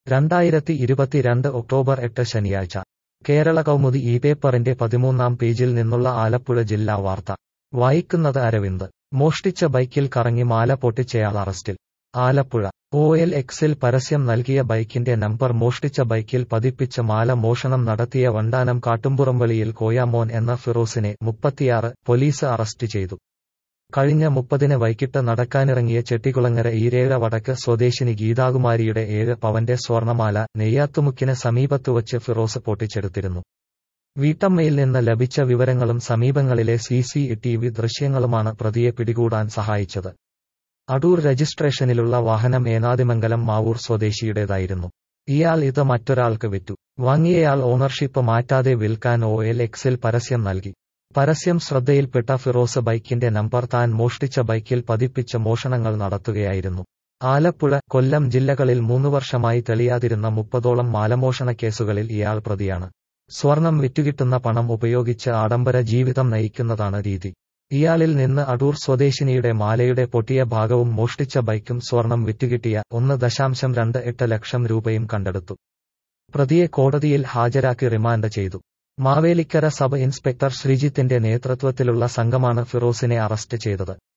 രണ്ടായിരത്തി ഇരുപത്തിരണ്ട് ഒക്ടോബർ എട്ട് ശനിയാഴ്ച കേരള കൗമുദി ഈ പേപ്പറിന്റെ പതിമൂന്നാം പേജിൽ നിന്നുള്ള ആലപ്പുഴ ജില്ലാ വാർത്ത വായിക്കുന്നത് അരവിന്ദ് മോഷ്ടിച്ച ബൈക്കിൽ കറങ്ങി മാല പൊട്ടിച്ചയാൾ അറസ്റ്റിൽ ആലപ്പുഴ ഒ എൽ എക്സിൽ പരസ്യം നൽകിയ ബൈക്കിന്റെ നമ്പർ മോഷ്ടിച്ച ബൈക്കിൽ പതിപ്പിച്ച മാല മോഷണം നടത്തിയ വണ്ടാനം കാട്ടുംപുറംവളിയിൽ കോയാമോൻ എന്ന ഫിറോസിനെ മുപ്പത്തിയാറ് പോലീസ് അറസ്റ്റ് ചെയ്തു കഴിഞ്ഞ മുപ്പതിന് വൈകിട്ട് നടക്കാനിറങ്ങിയ ചെട്ടികുളങ്ങര ഈരേഴ വടക്ക് സ്വദേശിനി ഗീതാകുമാരിയുടെ ഏഴ് പവന്റെ സ്വർണമാല നെയ്യാത്തുമുക്കിന് സമീപത്തുവച്ച് ഫിറോസ് പൊട്ടിച്ചെടുത്തിരുന്നു വീട്ടമ്മയിൽ നിന്ന് ലഭിച്ച വിവരങ്ങളും സമീപങ്ങളിലെ സി സി ടി വി ദൃശ്യങ്ങളുമാണ് പ്രതിയെ പിടികൂടാൻ സഹായിച്ചത് അടൂർ രജിസ്ട്രേഷനിലുള്ള വാഹനം ഏനാദിമംഗലം മാവൂർ സ്വദേശിയുടേതായിരുന്നു ഇയാൾ ഇത് മറ്റൊരാൾക്ക് വിറ്റു വാങ്ങിയയാൾ ഓണർഷിപ്പ് മാറ്റാതെ വിൽക്കാൻ ഒ എൽ എക്സിൽ പരസ്യം നൽകി പരസ്യം ശ്രദ്ധയിൽപ്പെട്ട ഫിറോസ് ബൈക്കിന്റെ നമ്പർ താൻ മോഷ്ടിച്ച ബൈക്കിൽ പതിപ്പിച്ച മോഷണങ്ങൾ നടത്തുകയായിരുന്നു ആലപ്പുഴ കൊല്ലം ജില്ലകളിൽ മൂന്നു വർഷമായി തെളിയാതിരുന്ന മുപ്പതോളം മാലമോഷണ കേസുകളിൽ ഇയാൾ പ്രതിയാണ് സ്വർണം വിറ്റുകിട്ടുന്ന പണം ഉപയോഗിച്ച് ആഡംബര ജീവിതം നയിക്കുന്നതാണ് രീതി ഇയാളിൽ നിന്ന് അടൂർ സ്വദേശിനിയുടെ മാലയുടെ പൊട്ടിയ ഭാഗവും മോഷ്ടിച്ച ബൈക്കും സ്വർണം വിറ്റുകിട്ടിയ ഒന്ന് ദശാംശം രണ്ട് എട്ട് ലക്ഷം രൂപയും കണ്ടെടുത്തു പ്രതിയെ കോടതിയിൽ ഹാജരാക്കി റിമാൻഡ് ചെയ്തു മാവേലിക്കര സബ് ഇൻസ്പെക്ടർ ശ്രീജിത്തിന്റെ നേതൃത്വത്തിലുള്ള സംഘമാണ് ഫിറോസിനെ അറസ്റ്റ് ചെയ്തത്